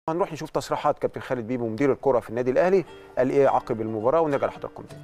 هنروح نشوف تصريحات كابتن خالد بيبو مدير الكره في النادي الاهلي قال ايه عقب المباراه ونرجع لحضراتكم تاني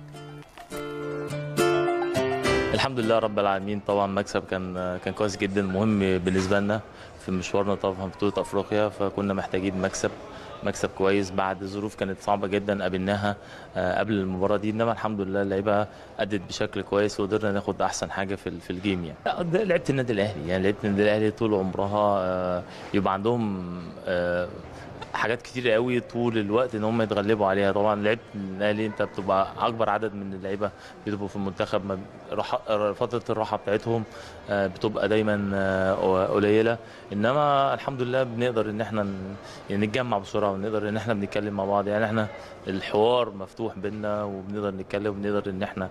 الحمد لله رب العالمين طبعا مكسب كان كان كويس جدا مهم بالنسبه لنا في مشوارنا طبعا في بطوله افريقيا فكنا محتاجين مكسب مكسب كويس بعد ظروف كانت صعبه جدا قابلناها قبل المباراه دي انما الحمد لله اللعيبه ادت بشكل كويس وقدرنا ناخد احسن حاجه في في الجيم يعني لعيبه النادي الاهلي يعني لعيبه النادي الاهلي طول عمرها يبقى عندهم حاجات كتير قوي طول الوقت ان هم يتغلبوا عليها طبعا لعيبه الاهلي انت بتبقى اكبر عدد من اللعيبه بيبقوا في المنتخب فتره الراحه بتاعتهم بتبقى دايما قليله انما الحمد لله بنقدر ان احنا نتجمع بسرعه ونقدر ان احنا بنتكلم مع بعض يعني احنا الحوار مفتوح بينا وبنقدر نتكلم وبنقدر ان احنا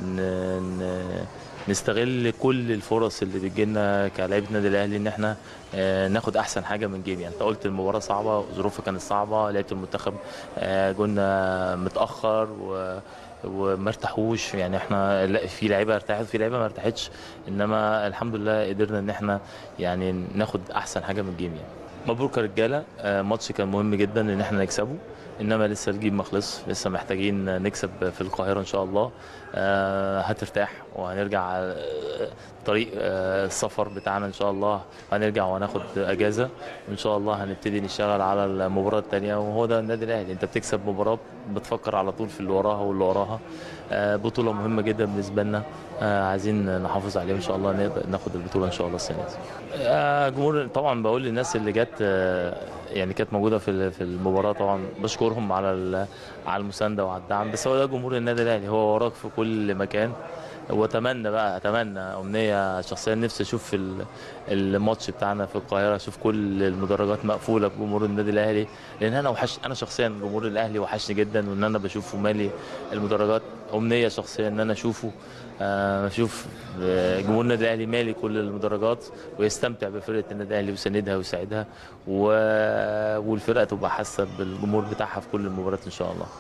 نستغل كل الفرص اللي بتجيلنا كلاعيبه النادي الاهلي ان احنا ناخد احسن حاجه من جيم يعني انت قلت المباراه صعبه ظروفها كانت صعبه لعيبه المنتخب قلنا متاخر و وما ارتاحوش يعني احنا في لعيبه ارتاحت وفي لعيبه ما ارتاحتش انما الحمد لله قدرنا ان احنا يعني ناخد احسن حاجه من الجيم يعني مبروك يا رجاله ماتش كان مهم جدا ان احنا نكسبه انما لسه الجيم ما خلص لسه محتاجين نكسب في القاهره ان شاء الله هترتاح وهنرجع طريق السفر بتاعنا ان شاء الله هنرجع وهناخد اجازه وان شاء الله هنبتدي نشتغل على المباراه الثانيه وهو ده النادي الاهلي انت بتكسب مباراه بتفكر على طول في اللي وراها واللي وراها بطوله مهمه جدا بالنسبه لنا عايزين نحافظ عليها ان شاء الله نقدر ناخد البطوله ان شاء الله السنه دي جمهور طبعا بقول للناس اللي جت يعني كانت موجوده في في المباراه طبعا بشكرهم على على المسانده وعلى الدعم بس هو ده جمهور النادي الاهلي هو وراك في كل مكان واتمنى بقى اتمنى امنيه شخصيا نفسي اشوف في الماتش بتاعنا في القاهره اشوف كل المدرجات مقفوله بجمهور النادي الاهلي لان انا وحش انا شخصيا جمهور الاهلي وحشني جدا وان انا بشوفه مالي المدرجات امنيه شخصيا ان انا اشوفه اشوف جمهور النادي الاهلي مالي كل المدرجات ويستمتع بفرقه النادي الاهلي ويساندها ويساعدها و... والفرقه تبقى حاسه بالجمهور بتاعها في كل المباريات ان شاء الله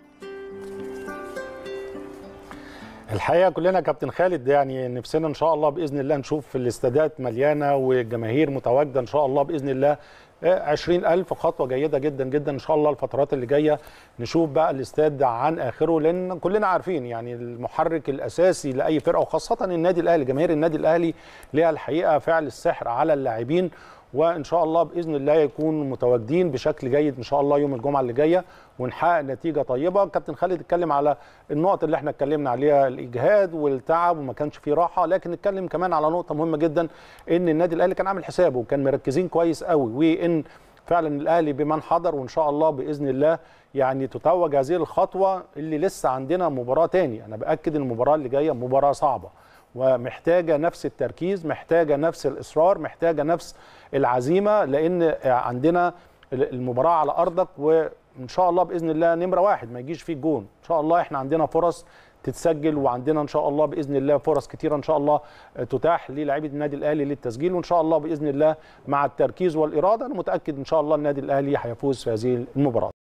الحقيقه كلنا كابتن خالد يعني نفسنا ان شاء الله باذن الله نشوف الاستادات مليانه والجماهير متواجده ان شاء الله باذن الله 20000 خطوه جيده جدا جدا ان شاء الله الفترات اللي جايه نشوف بقى الاستاد عن اخره لان كلنا عارفين يعني المحرك الاساسي لاي فرقه وخاصه النادي الاهلي جماهير النادي الاهلي ليها الحقيقه فعل السحر على اللاعبين وان شاء الله باذن الله يكون متواجدين بشكل جيد ان شاء الله يوم الجمعه اللي جايه ونحقق نتيجه طيبه كابتن خالد اتكلم على النقط اللي احنا اتكلمنا عليها الاجهاد والتعب وما كانش فيه راحه لكن اتكلم كمان على نقطه مهمه جدا ان النادي الاهلي كان عامل حسابه وكان مركزين كويس قوي وان فعلا الاهلي بمن حضر وان شاء الله باذن الله يعني تتوج هذه الخطوه اللي لسه عندنا مباراه تاني انا باكد المباراه اللي جايه مباراه صعبه ومحتاجه نفس التركيز محتاجه نفس الاصرار محتاجه نفس العزيمه لان عندنا المباراه على ارضك وان شاء الله باذن الله نمره واحد ما يجيش فيه جون ان شاء الله احنا عندنا فرص تتسجل وعندنا ان شاء الله باذن الله فرص كتيره ان شاء الله تتاح للاعيبه النادي الاهلي للتسجيل وان شاء الله باذن الله مع التركيز والاراده انا متاكد ان شاء الله النادي الاهلي هيفوز في هذه المباراه